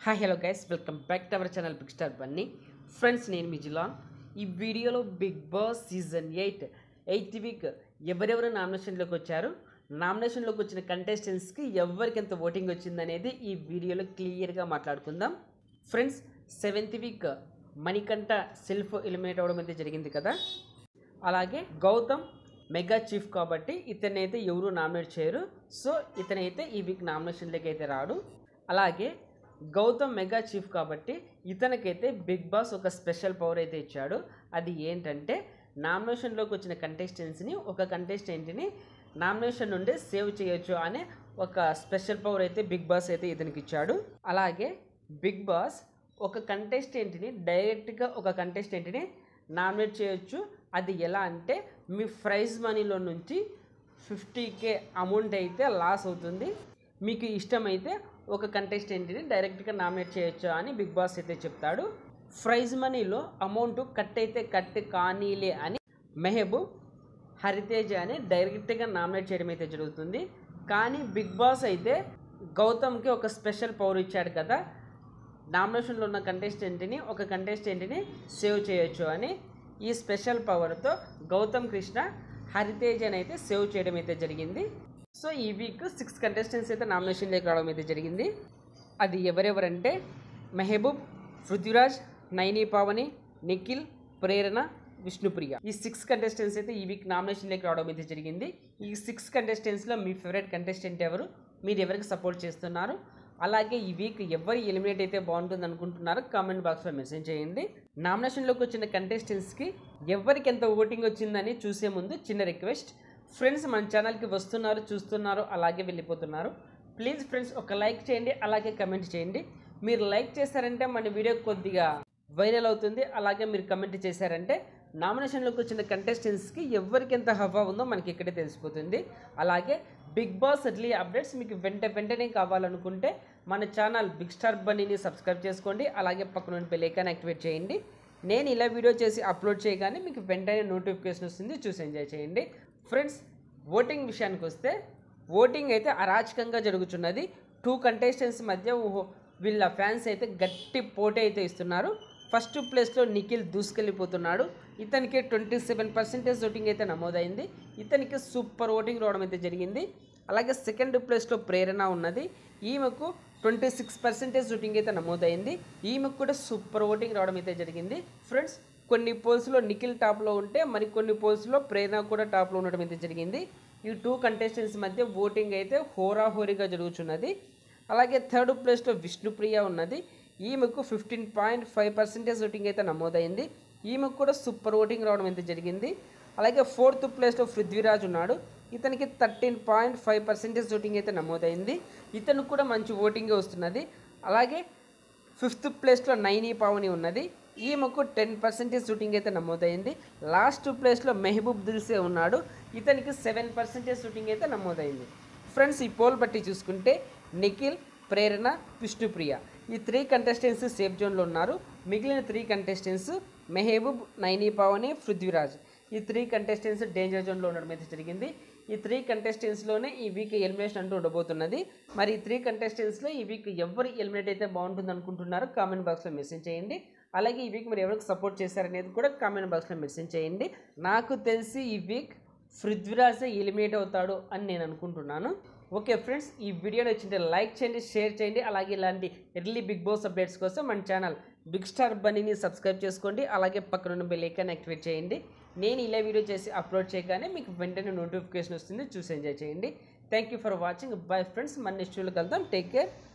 hi hello guys welcome back to our channel big star Bunny friends నేను మీ జిలాన్ ఈ వీడియోలో big boss season eight eighth week ఎవరెవరు నామినేషన్లోకి వచ్చారు నామినేషన్లోకి వచ్చిన కంటెస్టెంట్స్కి ఎవరికి ఎంత ఓటింగ్ వచ్చిందనేది ఈ వీడియోలో క్లియర్గా మాట్లాడుకుందాం friends seventh week Manikanta self eliminate అవ్వడం అయితే జరిగింది కదా అలాగే గౌతమ్ మెగా చీఫ్ కాబట్టి ఇతనైతే ఎవరు నామినేట్ చేయరు సో ఇతనైతే ఈ వీక్ నామినేషన్లోకి అయితే రాడు అలాగే గౌతమ్ మెగా చీఫ్ కాబట్టి ఇతనికైతే బిగ్ బాస్ ఒక స్పెషల్ పవర్ అయితే ఇచ్చాడు అది ఏంటంటే నామినేషన్లోకి వచ్చిన కంటెస్టెంట్స్ని ఒక కంటెస్టెంట్ని నామినేషన్ నుండి సేవ్ చేయొచ్చు అనే ఒక స్పెషల్ పవర్ అయితే బిగ్ బాస్ అయితే ఇతనికి ఇచ్చాడు అలాగే బిగ్ బాస్ ఒక కంటెస్టెంట్ని డైరెక్ట్గా ఒక కంటెస్టెంట్ని నామినేట్ చేయొచ్చు అది ఎలా అంటే మీ ప్రైజ్ మనీలో నుంచి ఫిఫ్టీ కే అమౌంట్ అయితే లాస్ అవుతుంది మీకు ఇష్టమైతే ఒక కంటెస్టెంట్ని డైరెక్ట్గా నామినేట్ చేయొచ్చు అని బిగ్ బాస్ అయితే చెప్తాడు ప్రైజ్ మనీలో అమౌంట్ కట్ అయితే కట్ కానీలే అని మెహబూబ్ హరితేజ్ అని డైరెక్ట్గా నామినేట్ చేయడం అయితే జరుగుతుంది కానీ బిగ్ బాస్ అయితే గౌతమ్కి ఒక స్పెషల్ పవర్ ఇచ్చాడు కదా నామినేషన్లో ఉన్న కంటెస్టెంట్ని ఒక కంటెస్టెంట్ని సేవ్ చేయొచ్చు అని ఈ స్పెషల్ పవర్తో గౌతమ్ కృష్ణ హరితేజ్ అని అయితే సేవ్ చేయడం అయితే జరిగింది సో ఈ వీక్ సిక్స్ కంటెస్టెంట్స్ అయితే నామినేషన్లోకి రావడం అయితే జరిగింది అది ఎవరెవరంటే మెహబూబ్ పృథ్వీరాజ్ నైని పావని నిఖిల్ ప్రేరణ విష్ణుప్రియ ఈ సిక్స్ కంటెస్టెంట్స్ అయితే ఈ వీక్ నామినేషన్లోకి రావడం అయితే జరిగింది ఈ సిక్స్ కంటెస్టెంట్స్లో మీ ఫేవరెట్ కంటెస్టెంట్ ఎవరు మీరు ఎవరికి సపోర్ట్ చేస్తున్నారు అలాగే ఈ వీక్ ఎవరు ఎలిమినేట్ అయితే బాగుంటుంది అనుకుంటున్నారో కామెంట్ బాక్స్లో మెసేజ్ చేయండి నామినేషన్లోకి వచ్చిన కంటెస్టెంట్స్కి ఎవరికి ఎంత ఓటింగ్ వచ్చిందని చూసే ముందు చిన్న రిక్వెస్ట్ ఫ్రెండ్స్ మన ఛానల్కి వస్తున్నారు చూస్తున్నారు అలాగే వెళ్ళిపోతున్నారు ప్లీజ్ ఫ్రెండ్స్ ఒక లైక్ చేయండి అలాగే కమెంట్ చేయండి మీరు లైక్ చేశారంటే మన వీడియో కొద్దిగా వైరల్ అవుతుంది అలాగే మీరు కమెంట్ చేశారంటే నామినేషన్లోకి వచ్చిన కంటెస్టెంట్స్కి ఎవరికి ఎంత హవా ఉందో మనకి ఇక్కడే తెలిసిపోతుంది అలాగే బిగ్ బాస్ అట్లీ అప్డేట్స్ మీకు వెంట వెంటనే కావాలనుకుంటే మన ఛానల్ బిగ్ స్టార్ బన్నీని సబ్స్క్రైబ్ చేసుకోండి అలాగే పక్కన బెల్ ఐకాన్ యాక్టివేట్ చేయండి నేను ఇలా వీడియో చేసి అప్లోడ్ చేయగానే మీకు వెంటనే నోటిఫికేషన్ వస్తుంది చూసి ఎంజాయ్ చేయండి ఫ్రెండ్స్ ఓటింగ్ విషయానికి వస్తే ఓటింగ్ అయితే అరాచకంగా జరుగుతున్నది టూ కంటెస్టెంట్స్ మధ్య ఓ- వీళ్ళ ఫ్యాన్స్ అయితే గట్టి పోటీ అయితే ఇస్తున్నారు ఫస్ట్ ప్లేస్లో నిఖిల్ దూసుకెళ్ళిపోతున్నాడు ఇతనికి ట్వంటీ సెవెన్ పర్సెంటేజ్ ఓటింగ్ అయితే నమోదైంది ఇతనికి సూపర్ ఓటింగ్ రావడం అయితే జరిగింది అలాగే సెకండ్ ప్లేస్లో ప్రేరణ ఉన్నది ఈమెకు ట్వంటీ సిక్స్ పర్సెంటేజ్ ఓటింగ్ అయితే నమోదైంది ఈమెకు కూడా సూపర్ ఓటింగ్ రావడం అయితే జరిగింది ఫ్రెండ్స్ కొన్ని పోల్స్లో నిఖిల్ టాప్లో ఉంటే మరికొన్ని పోల్స్లో ప్రేరణ కూడా టాప్లో ఉండడం అయితే జరిగింది ఈ టూ కంటెస్టెంట్స్ మధ్య ఓటింగ్ అయితే హోరాహోరీగా జరుగుతున్నది అలాగే థర్డ్ ప్లేస్లో విష్ణుప్రియ ఉన్నది ఈమెకు fifteen point five percentage voting అయితే నమోదైంది ఈమెకు కూడా సూపర్ ఓటింగ్ రావడం అయితే జరిగింది అలాగే ఫోర్త్ ప్లేస్లో పృథ్వీరాజ్ ఉన్నాడు ఇతనికి thirteen point five percentage voting అయితే నమోదైంది ఇతను కూడా మంచి ఓటింగే వస్తున్నది అలాగే ఫిఫ్త్ ప్లేస్లో నైని పావని ఉన్నది ఈమెకు టెన్ పర్సెంటేజ్ షూటింగ్ అయితే నమోదైంది లాస్ట్ ప్లేస్లో మెహబూబ్ దిల్సే ఉన్నాడు ఇతనికి సెవెన్ పర్సెంటేజ్ షూటింగ్ అయితే నమోదైంది ఫ్రెండ్స్ ఈ పోల్ బట్టి చూసుకుంటే నిఖిల్ ప్రేరణ విష్ణుప్రియ ఈ త్రీ కంటెస్టెంట్స్ సేఫ్ జోన్లో ఉన్నారు మిగిలిన త్రీ కంటెస్టెంట్స్ మెహబూబ్ నైని పావని పృథ్వీరాజ్ ఈ త్రీ కంటెస్టెంట్స్ డేంజర్ జోన్లో ఉండడం అయితే జరిగింది ఈ త్రీ కంటెస్టెంట్స్లోనే ఈ వీక్ ఎలిమినేషన్ అంటూ ఉండబోతున్నది మరి ఈ త్రీ కంటెస్టెంట్స్లో ఈ వీక్ ఎవరు ఎలిమినేట్ అయితే బాగుంటుంది అనుకుంటున్నారో కామెంట్ బాక్స్లో మెసేజ్ చేయండి అలాగే ఈ వీక్ మీరు ఎవరికి సపోర్ట్ చేశారనేది కూడా కామెంట్ బాక్స్లో మెసేజ్ చేయండి నాకు తెలిసి ఈ వీక్ పృథ్వీరాజే ఎలిమినేట్ అవుతాడు అని నేను అనుకుంటున్నాను ఓకే ఫ్రెండ్స్ ఈ వీడియో నచ్చింటే లైక్ చేయండి షేర్ చేయండి అలాగే ఇలాంటి ఎర్లీ బిగ్ బాస్ అప్డేట్స్ కోసం మన ఛానల్ బిగ్ స్టార్ బన్నీని సబ్స్క్రైబ్ చేసుకోండి అలాగే పక్కన బెల్ ఐకాన్ యాక్టివేట్ చేయండి నేను ఇలా వీడియో చేసి అప్లోడ్ చేయగానే మీకు వెంటనే నోటిఫికేషన్ వస్తుంది చూసి ఎంజాయ్ చేయండి thank you for watching bye friends మన నెక్స్ట్ వీడియోకి వెళ్దాం టేక్ కేర్